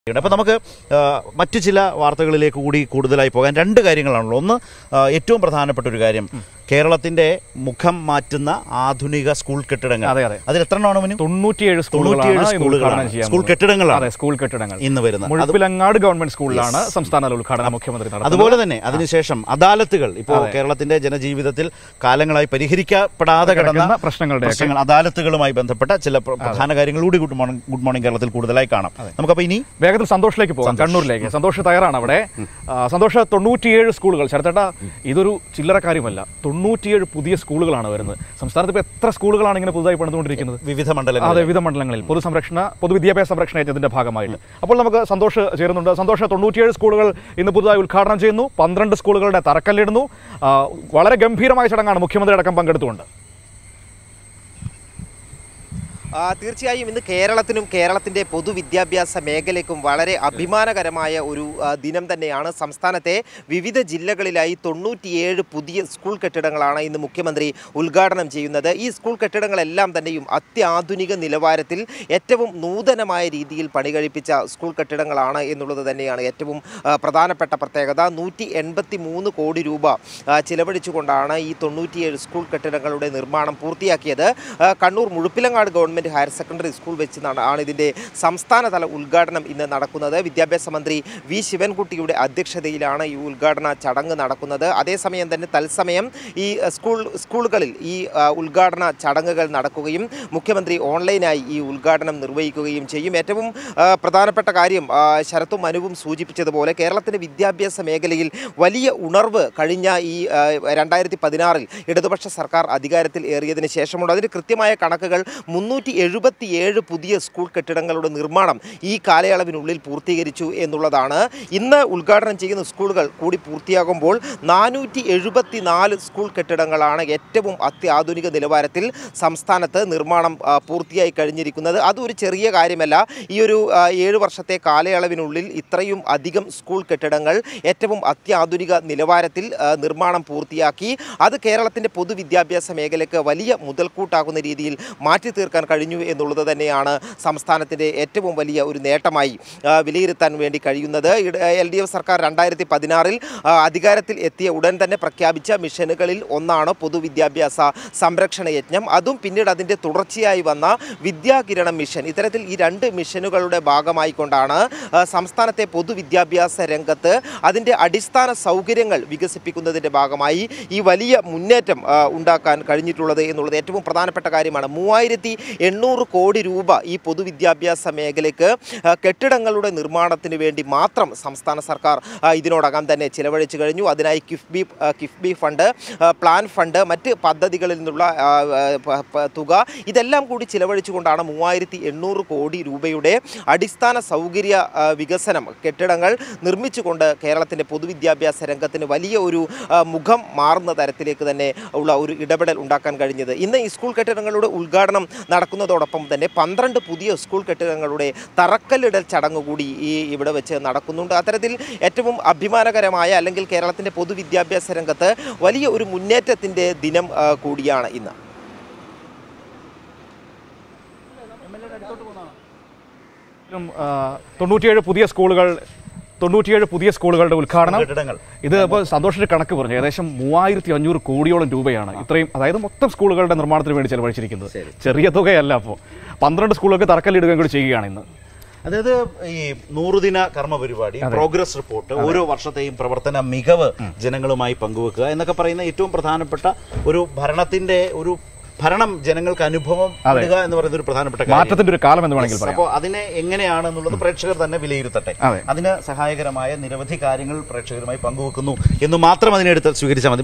അപ്പോൾ നമുക്ക് ആ, മറ്റു ചില വാർത്തകളിലേക്ക് കൂടി കൂടുതലായി പോകാൻ രണ്ട് കാര്യങ്ങളാണല്ലോ ഒന്ന് ആ, ഏറ്റവും പ്രധാനപ്പെട്ട ഒരു കാര്യം കേരളത്തിന്റെ മുഖം മാറ്റുന്ന ആധുനിക സ്കൂൾ കെട്ടിടങ്ങൾ അതെ, അതെ. അതിൽ എത്ര എണ്ണമാണ് മിനു? തൊണ്ണൂറ്റിയേഴ് സ്കൂളുകളാണ് തൊണ്ണൂറ്റിയേഴ് ഇന്ന് സ്കൂളുകളാണ്. ഉദ്ഘാടനം ചെയ്യാൻ സ്കൂൾ പോകുന്നത്. കെട്ടിടങ്ങളാണ്. അതെ സ്കൂൾ കെട്ടിടങ്ങൾ ഇന്ന് വരുന്നത് അത് മുഴപ്പിലങ്ങാട് ഗവൺമെന്റ് സ്കൂളിലാണ് സംസ്ഥാന ഉദ്ഘാടനം മുഖ്യമന്ത്രി നടത്തുന്നത് അതുപോലെ തന്നെ അതിനുശേഷം അദാലത്തുകൾ ഇപ്പോൾ കേരളത്തിന്റെ ജനജീവിതത്തിൽ കാലങ്ങളായി പരിഹരിക്കപ്പെടാതെ കിടന്ന കിടക്കുന്ന പ്രശ്നങ്ങളുടെയൊക്കെ പ്രശ്നങ്ങൾ അദാലത്തുകളുമായി ബന്ധപ്പെട്ട ചില പ്ര- പ്രധാന കാര്യങ്ങൾ കൂടി ഗുഡ് മോർണിംഗ് ഗുഡ് മോർണിംഗ് കേരളത്തിൽ കൂടുതലായി കാണാം നമുക്കപ്പോൾ ഇനി വേഗത്തിൽ സന്തോഷിലേക്ക് പോകാം കണ്ണൂരിലേക്ക് സന്തോഷ് തയ്യാറാണ് അവിടെ ആ, സന്തോഷ് തൊണ്ണൂറ്റിയേഴ് സ്കൂളുകൾ ശരത്തേട്ട ഇതൊരു ചില്ലറ കാര്യമല്ല തൊണ്ണൂറ്റിയേഴ് പുതിയ സ്കൂളുകളാണ് വരുന്നത് സംസ്ഥാനത്ത് ഇപ്പോൾ എത്ര സ്കൂളുകളാണ് ഇങ്ങനെ പുതുതായി പണിതുകൊണ്ടിരിക്കുന്നത് വിവിധ മണ്ഡലങ്ങൾ അതെ വിവിധ മണ്ഡലങ്ങളിൽ പൊതുസംരക്ഷണ പൊതുവിദ്യാഭ്യാസ സംരക്ഷണ യജ്ഞത്തിന്റെ ഭാഗമായിട്ട് അപ്പോൾ നമുക്ക് സന്തോഷ് ചേരുന്നുണ്ട് സന്തോഷ് തൊണ്ണൂറ്റിയേഴ് സ്കൂളുകൾ ഇന്ന് പുതുതായി ഉദ്ഘാടനം ചെയ്യുന്നു പന്ത്രണ്ട് സ്കൂളുകളുടെ തറക്കല്ലിടുന്നു ആ, വളരെ ഗംഭീരമായ ചടങ്ങാണ് മുഖ്യമന്ത്രി അടക്കം പങ്കെടുത്തുകൊണ്ട് ആ, തീർച്ചയായും ഇന്ന് കേരളത്തിനും കേരളത്തിൻ്റെ പൊതുവിദ്യാഭ്യാസ മേഖലയ്ക്കും വളരെ അഭിമാനകരമായ ഒരു ആ, ദിനം തന്നെയാണ് സംസ്ഥാനത്തെ വിവിധ ജില്ലകളിലായി തൊണ്ണൂറ്റിയേഴ് പുതിയ സ്കൂൾ കെട്ടിടങ്ങളാണ് ഇന്ന് മുഖ്യമന്ത്രി ഉദ്ഘാടനം ചെയ്യുന്നത് ഈ സ്കൂൾ കെട്ടിടങ്ങളെല്ലാം തന്നെയും അത്യാധുനിക നിലവാരത്തിൽ ഏറ്റവും നൂതനമായ രീതിയിൽ പണികഴിപ്പിച്ച സ്കൂൾ കെട്ടിടങ്ങളാണ് എന്നുള്ളത് തന്നെയാണ് ഏറ്റവും ആ, പ്രധാനപ്പെട്ട പ്രത്യേകത നൂറ്റി എൺപത്തി മൂന്ന് കോടി രൂപ ആ, ചിലവഴിച്ചുകൊണ്ടാണ് ഈ തൊണ്ണൂറ്റിയേഴ് സ്കൂൾ കെട്ടിടങ്ങളുടെ നിർമ്മാണം പൂർത്തിയാക്കിയത് ആ, Kannur Muzhappilangad government higher secondary school വെച്ച് നട- ആണ് ഇതിൻ്റെ സംസ്ഥാനതല ഉദ്ഘാടനം ഇന്ന് നടക്കുന്നത് വിദ്യാഭ്യാസ മന്ത്രി വി ശിവൻകുട്ടിയുടെ അധ്യക്ഷതയിലാണ് ഈ ഉദ്ഘാടന ചടങ്ങ് നടക്കുന്നത് അതേസമയം തന്നെ തത്സമയം ഈ ആ, സ്കൂൾ സ്കൂളുകളിൽ ഈ ആ, ഉദ്ഘാടന ചടങ്ങുകൾ നടക്കുകയും മുഖ്യമന്ത്രി ഓൺലൈനായി ഈ ഉദ്ഘാടനം നിർവഹിക്കുകയും ചെയ്യും ഏറ്റവും ആ, പ്രധാനപ്പെട്ട കാര്യം ആ, ശരത്തും അനുവും സൂചിപ്പിച്ചതുപോലെ കേരളത്തിൻ്റെ വിദ്യാഭ്യാസ മേഖലയിൽ വലിയ ഉണർവ് കഴിഞ്ഞ ഈ രണ്ടായിരത്തി പതിനാറിൽ ഇടതുപക്ഷ സർക്കാർ അധികാരത്തിൽ ഏറിയതിന് ശേഷമുണ്ട് അതിന് കൃത്യമായ കണക്കുകൾ മുന്നൂറ്റി എഴുപത്തിയേഴ് പുതിയ സ്കൂൾ കെട്ടിടങ്ങളുടെ നിർമ്മാണം ഈ കാലയളവിനുള്ളിൽ പൂർത്തീകരിച്ചു എന്നുള്ളതാണ് ഇന്ന് ഉദ്ഘാടനം ചെയ്യുന്ന സ്കൂളുകൾ കൂടി പൂർത്തിയാകുമ്പോൾ നാനൂറ്റി എഴുപത്തി നാല് സ്കൂൾ കെട്ടിടങ്ങളാണ് ഏറ്റവും അത്യാധുനിക നിലവാരത്തിൽ സംസ്ഥാനത്ത് നിർമ്മാണം ആ, പൂർത്തിയായി കഴിഞ്ഞിരിക്കുന്നത് അതൊരു ചെറിയ കാര്യമല്ല ഈ ഒരു ആ, ഏഴ് വർഷത്തെ കാലയളവിനുള്ളിൽ ഇത്രയും അധികം സ്കൂൾ കെട്ടിടങ്ങൾ ഏറ്റവും അത്യാധുനിക നിലവാരത്തിൽ ആ, നിർമ്മാണം പൂർത്തിയാക്കി അത് കേരളത്തിൻ്റെ പൊതുവിദ്യാഭ്യാസ മേഖലയ്ക്ക് വലിയ മുതൽക്കൂട്ടാകുന്ന രീതിയിൽ മാറ്റി തീർക്കാൻ കഴിഞ്ഞു എന്നുള്ളത് തന്നെയാണ് സംസ്ഥാനത്തിൻ്റെ ഏറ്റവും വലിയ ഒരു നേട്ടമായി ആ, വിലയിരുത്താൻ വേണ്ടി കഴിയുന്നത് എൽ ഡി എഫ് സർക്കാർ രണ്ടായിരത്തി പതിനാറിൽ അധികാരത്തിൽ എത്തിയ ഉടൻ തന്നെ പ്രഖ്യാപിച്ച മിഷനുകളിൽ ഒന്നാണ് പൊതുവിദ്യാഭ്യാസ സംരക്ഷണ യജ്ഞം അതും പിന്നീട് അതിൻ്റെ തുടർച്ചയായി വന്ന വിദ്യാകിരണം മിഷൻ ഇത്തരത്തിൽ ഈ രണ്ട് മിഷനുകളുടെ ഭാഗമായിക്കൊണ്ടാണ് ആ, സംസ്ഥാനത്തെ പൊതുവിദ്യാഭ്യാസ രംഗത്ത് അതിൻ്റെ അടിസ്ഥാന സൗകര്യങ്ങൾ വികസിപ്പിക്കുന്നതിൻ്റെ ഭാഗമായി ഈ വലിയ മുന്നേറ്റം ആ, ഉണ്ടാക്കാൻ കഴിഞ്ഞിട്ടുള്ളത് എന്നുള്ളത് ഏറ്റവും പ്രധാനപ്പെട്ട കാര്യമാണ് മൂവായിരത്തി എണ്ണൂറ് കോടി രൂപ ഈ പൊതുവിദ്യാഭ്യാസ മേഖലയ്ക്ക് ആ, കെട്ടിടങ്ങളുടെ നിർമ്മാണത്തിന് വേണ്ടി മാത്രം സംസ്ഥാന സർക്കാർ ആ, ഇതിനോടകം തന്നെ ചിലവഴിച്ചു കഴിഞ്ഞു അതിനായി കിഫ്ബി ആ, കിഫ്ബി ഫണ്ട് ആ, പ്ലാൻ ഫണ്ട് മറ്റ് പദ്ധതികളിൽ നിന്നുള്ള ആ, ആ, പ- പ- തുക ഇതെല്ലാം കൂടി ചിലവഴിച്ചുകൊണ്ടാണ് മൂവായിരത്തി എണ്ണൂറ് കോടി രൂപയുടെ അടിസ്ഥാന സൗകര്യ ആ, വികസനം കെട്ടിടങ്ങൾ നിർമ്മിച്ചുകൊണ്ട് കേരളത്തിൻ്റെ പൊതുവിദ്യാഭ്യാസ രംഗത്തിന് വലിയ ഒരു ആ, മുഖം മാറുന്ന തരത്തിലേക്ക് തന്നെ ഉള്ള ഒരു ഇടപെടൽ ഉണ്ടാക്കാൻ കഴിഞ്ഞത് ഇന്ന് ഈ സ്കൂൾ കെട്ടിടങ്ങളുടെ ഉദ്ഘാടനം നടക്കുന്നതോടൊപ്പം തന്നെ പന്ത്രണ്ട് പുതിയ സ്കൂൾ കെട്ടിടങ്ങളുടെ തറക്കല്ലിടൽ ചടങ്ങ് കൂടി ഈ ഇവിടെ വെച്ച് നടക്കുന്നുണ്ട് അത്തരത്തിൽ ഏറ്റവും അഭിമാനകരമായ അല്ലെങ്കിൽ കേരളത്തിൻ്റെ പൊതുവിദ്യാഭ്യാസ രംഗത്ത് വലിയ ഒരു മുന്നേറ്റത്തിൻ്റെ ദിനം ആ, കൂടിയാണ് ഇന്ന് ഉം, ആ, തൊണ്ണൂറ്റിയേഴ് പുതിയ സ്കൂളുകൾ തൊണ്ണൂറ്റിയേഴ് പുതിയ സ്കൂളുകളുടെ ഉദ്ഘാടനം കെട്ടിടങ്ങൾ ഇത് ഇപ്പോൾ സന്തോഷിന്റെ കണക്ക് പറഞ്ഞു ഏകദേശം മൂവായിരത്തി അഞ്ഞൂറ് കോടിയോളം രൂപയാണ് ഇത്രയും അതായത് മൊത്തം സ്കൂളുകളുടെ നിർമ്മാണത്തിന് വേണ്ടി ചെലവഴിച്ചിരിക്കുന്നത് ചെറിയ തുകയല്ല അപ്പോൾ പന്ത്രണ്ട് സ്കൂളുകൾക്ക് തറക്കല്ലിടുകയും കൂടി ചെയ്യുകയാണ് ഇന്ന് അതായത് ഈ നൂറുദിന കർമ്മ പരിപാടി പ്രോഗ്രസ് റിപ്പോർട്ട് ഓരോ വർഷത്തെയും പ്രവർത്തന മികവ് ജനങ്ങളുമായി പങ്കുവെക്കുക എന്നൊക്കെ പറയുന്ന ഏറ്റവും പ്രധാനപ്പെട്ട ഒരു ഭരണത്തിന്റെ ഒരു ഭരണം ജനങ്ങൾക്ക് അനുഭവം ഇടുക എന്ന് പറയുന്ന ഒരു പ്രധാനപ്പെട്ട കാര്യം മാറ്റത്തിന്റെ ഒരു കാലം എന്ന് വേണമെങ്കിൽ പറയാം അപ്പോൾ അതിനെ എങ്ങനെയാണെന്നുള്ളത് പ്രേക്ഷകർ തന്നെ വിലയിരുത്തട്ടെ അതെ. അതിന് സഹായകരമായ നിരവധി കാര്യങ്ങൾ പ്രേക്ഷകരുമായി പങ്കുവെക്കുന്നു എന്ന് മാത്രം അതിനെടുത്ത് സ്വീകരിച്ചാൽ മതി